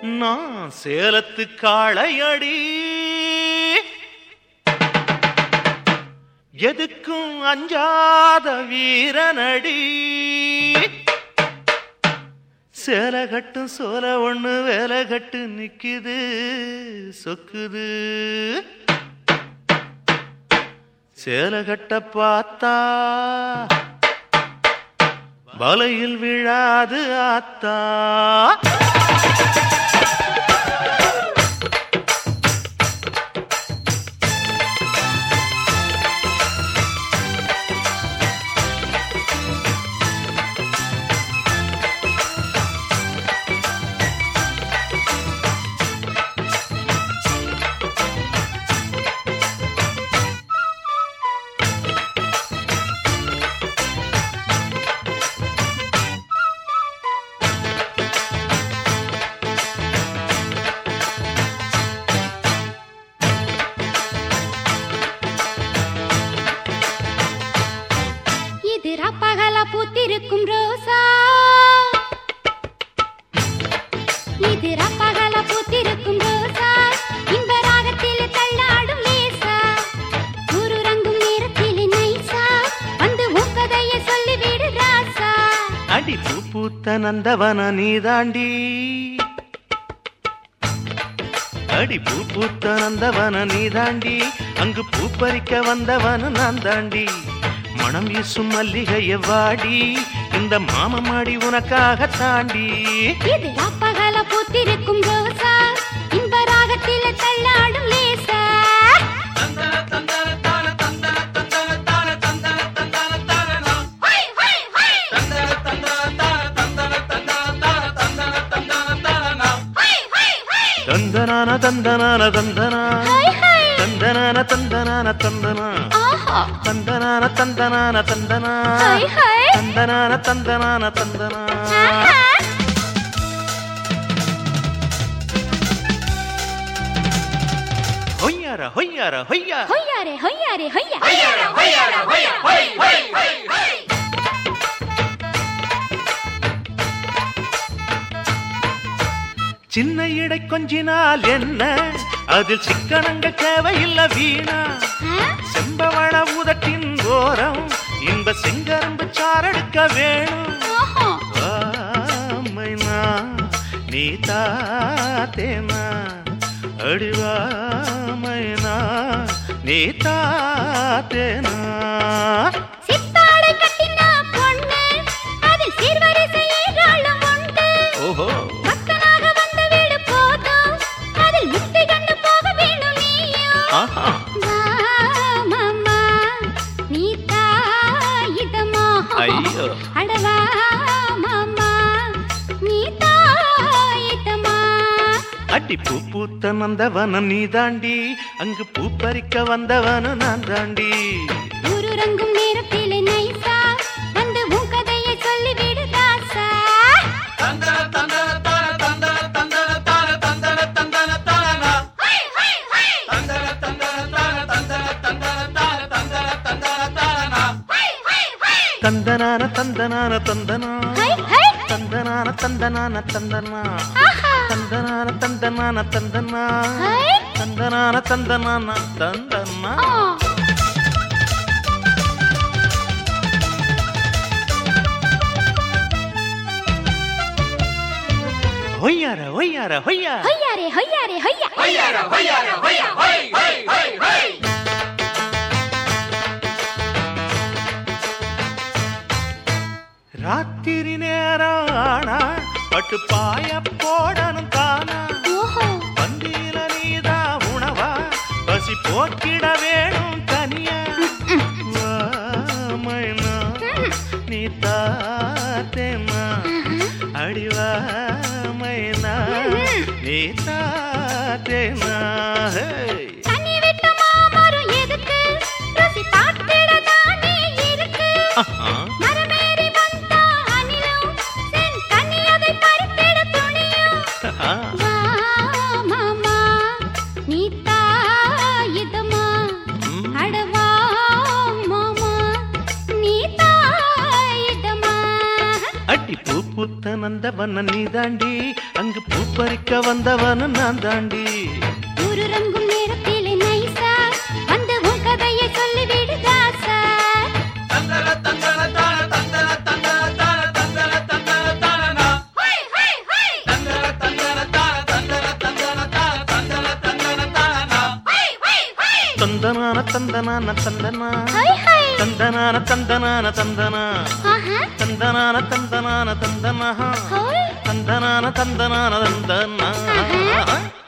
நான் சேலத்து காளையடி எதுக்கும் அஞ்சாத வீரனடி சேலை கட்டும் சோல ஒண்ணு வேலை கட்டு நிக்குது சொக்குது சேலை கட்ட பார்த்தா வலையில் விழாது ஆத்தா இது ரப்பகல பூத்திருக்கும் ரோசா இது ரப்பகல பூத்திருக்கும் ரோசா இந்த ராகத்தில் தள்ளாடும் லேசா ஊருறங்கும் நேரத்தில் நைசா வந்து உக்கதைய சொல்லிவிடு ராசா அடி பூ பூத்த நந்தவன நீதாண்டி அடி பூ பூத்த நந்தவன நீதாண்டி அங்கு பூ பறிக்க வந்தவன நான் தாண்டி மனம் வீசும் மல்லிகைய வாடி இந்த மாமமாடி உனக்காக தாண்டி இது ரப்பகல பூத்திருக்கும் ரோசா இந்த ராகத்தில் தள்ளாடும் லேசா ஹொய், ஹொய், ஹொய். ஹொய், ஹொய், ஹொய். தந்தனான தந்தனான தந்தனா ஹொய், ஹொய். தந்தனான தந்தனான தந்தனா ஆஹா. தந்தனான தந்தனான தந்தனா ஹொய், ஹொய். தந்தனான தந்தனான தந்தனா ஆஹா. ஹொய்யார ஹொய்யார ஹொய்யா ஹொய்யாரே ஹொய்யாரே ஹொய்யா சின்ன இடை கொஞ்சினால் என்ன அதில் சிக்கனங்க தேவையில்ல வீணா ஆ? செம்பவள உதட்டின் ஓரம் இன்ப செங்கரும்பு சாரெடுக்க வேணும் ஓஹோ. ஆமைனா நீ தாத்தேனா அடிவாமைனா நீ தாத்தேனா சித்தாடை கட்டினா பொண்ணு, அதில் சீர்வரிசை ஏராளம் உண்டு. ஓஹோ பக்தனாக வந்து விடு போதும், அதில் முக்தி கண்டு போக வேணும் நீயும். ஆஹா வா மாமா, நீ தாயிதமா. ஐயோ. அட வா மாமா, நீ தாயிதமா. அடி பூ பூத்த நந்தவனம் நீ தாண்டி அங்கு பூ பறிக்க வந்தவனும் நான் தாண்டி ஊருறங்கும் நேரத்திலே நைசா, வந்து உன் கதையை சொல்லிவிடு ராசா. ஹொய், ஹொய், ஹொய். ஹொய், ஹொய், ஹொய். தந்தனான தந்தனான தந்தனா ஹொய், ஹொய். தந்தனான தந்தனான தந்தனா ஆஹா. தந்தனான தந்தனான தந்தனா ஹொய். தந்தனான தந்தனான தந்தனா ஆ. ஒய்யார ஒய்யார ஒய்யா ஹொய்யாரே ஹொய்யாரே ஹொய்யா ராத்திரி நேரம் ஆனா பட்டு பாய போடணும் தானா ஓஹோ பந்தியில நீதா உணவா பசி போக்கிட வேணும் தனியா வாமைனா நீ தாத்தேனா அடிவாமைனா நீ தாத்தேனா ஹே. தண்ணி விட்ட மாமரம் எதுக்கு ருசி பார்த்திட தானே இருக்கு ஆஹா. மரமேறி வந்தா அணிலும் சென் தண்ணி அதை பறித்திட துணியும் ஆஹா. வா மாமா நீ தாயிதமா ம். அடவா மாமா நீ தாயிதமா அடி பூ பூத்த நந்தவன நீ தாண்டி அங்கு பூ பறிக்க வந்தவன நான் தாண்டி ஒரு ரங்கும் நேரத்திலே நைசா வந்து உன் கதையை சொல்லிவிடு ராசா ஹை ஹை ஹை ஹை ஹை ஹை தந்தனான தந்தனான தந்தனா ஹை ஹை தந்தனான தந்தனான தந்தனா ஆஹா தந்தனான தந்தனான தந்தனா ஹோய் தந்தனான தந்தனான தந்தனா